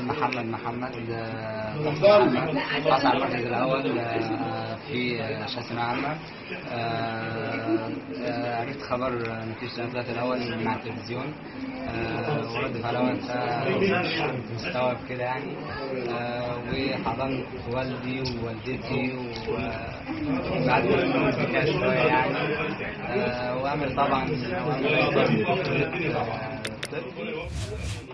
محمد محمد آه، محمد حصل على المركز الأول آه، في آه، شهادة عامة آه، آه، عرفت خبر نتيجة سنة ثلاثة الأول من على التلفزيون آه، ورد فعل أنت مستوعب كده يعني آه، وحضنت والدي ووالدتي وبعد ما نمت كده شوية يعني آه، وأمل طبعا وأمل أيضا آه، طب